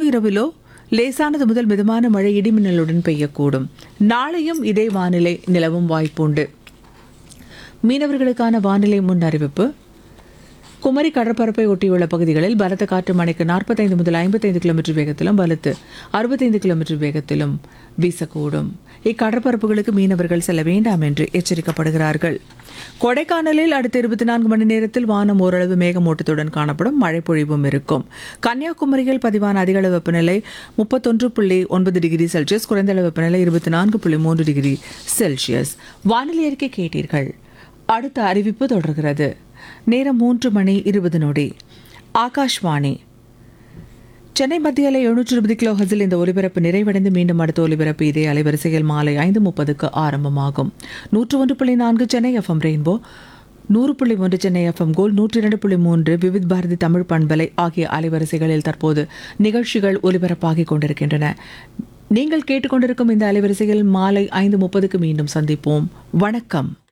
இரவிலோ லேசானது முதல் மிதமான மழை இடிமின்னலுடன் பெய்யக்கூடும் நாளையும் இதே வானிலை நிலவும் வாய்ப்புண்டு மீனவர்களுக்கான வானிலை முன் அறிவிப்பு குமரி கடற்பரப்பை ஒட்டியுள்ள பகுதிகளில் பலத்த காற்று மணிக்கு நாற்பத்தைந்து முதல் ஐம்பத்தைந்து கிலோமீட்டர் வேகத்திலும் பலத்து அறுபத்தைந்து கிலோமீட்டர் வேகத்திலும் வீசக்கூடும் இக்கடற்பரப்புகளுக்கு மீனவர்கள் செல்ல வேண்டாம் என்று எச்சரிக்கப்படுகிறார்கள் கொடைக்கானலில் அடுத்த இருபத்தி நான்கு மணி நேரத்தில் வானம் ஓரளவு மேகமூட்டத்துடன் காணப்படும் மழை பொழிவும் இருக்கும் கன்னியாகுமரியில் பதிவான அதிகளவு வெப்பநிலை முப்பத்தொன்று புள்ளி ஒன்பது டிகிரி செல்சியஸ் குறைந்த அளவு வெப்பநிலை இருபத்தி நான்கு புள்ளி மூன்று டிகிரி செல்சியஸ் வானிலை அறிக்கை கேட்டீர்கள் அடுத்த அறிவிப்பு தொடர்கிறது நேரம் மூன்று மணி இருபது நொடி ஆகாஷ்வாணி சென்னை மத்திய அலை எழுநூற்று இருபது கிலோ ஹசில் இந்த ஒலிபரப்பு நிறைவடைந்து மீண்டும் அடுத்த ஒலிபரப்பு இதே அலைவரிசையில் மாலை ஐந்து முப்பதுக்கு ஆரம்பமாகும் நூற்று ஒன்று புள்ளி நான்கு சென்னை எஃப்எம் ரெயின்போ நூறு புள்ளி ஒன்று சென்னை எஃப்எம் கோல் நூற்றி இரண்டு புள்ளி மூன்று விவித் பாரதி தமிழ் பண்பலை ஆகிய அலைவரிசைகளில் தற்போது நிகழ்ச்சிகள் ஒலிபரப்பாகிக் கொண்டிருக்கின்றன நீங்கள் கேட்டுக்கொண்டிருக்கும் இந்த அலைவரிசையில் மாலை ஐந்து முப்பதுக்கு மீண்டும் சந்திப்போம் வணக்கம்